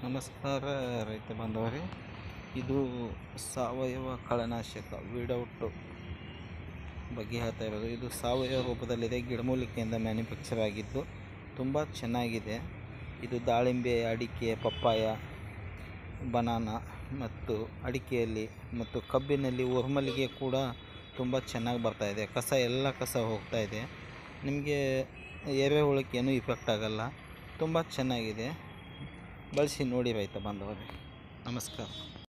ನಮಸ್ಕಾರ ರೈತ ಬಾಂಧವರೇ ಇದು ಸಾವಯವ ಕಳೆನಾಶಕ ವೀಡೌಟ್ ಬಗ್ಗೆ ಹೇಳ್ತಾ ಇರೋದು ಇದು ಸಾವಯವ ರೂಪದಲ್ಲಿದೆ ಗಿಡಮೂಲಿಕೆಯಿಂದ ಮ್ಯಾನುಫ್ಯಾಕ್ಚರ್ ಆಗಿದ್ದು ತುಂಬ ಚೆನ್ನಾಗಿದೆ ಇದು ದಾಳಿಂಬೆ ಅಡಿಕೆ ಪಪ್ಪಾಯ ಬನಾನ ಮತ್ತು ಅಡಿಕೆಯಲ್ಲಿ ಮತ್ತು ಕಬ್ಬಿನಲ್ಲಿ ಉರ್ಮಲಿಗೆ ಕೂಡ ತುಂಬ ಚೆನ್ನಾಗಿ ಬರ್ತಾ ಇದೆ ಕಸ ಎಲ್ಲ ಕಸ ಹೋಗ್ತಾ ಇದೆ ನಿಮಗೆ ಎರೆಹುಳಕ್ಕೆ ಏನೂ ಇಫೆಕ್ಟ್ ಆಗಲ್ಲ ತುಂಬ ಚೆನ್ನಾಗಿದೆ ಬಳಸಿ ನೋಡಿ ರೈತ ಬಾಂಧವರೇ ನಮಸ್ಕಾರ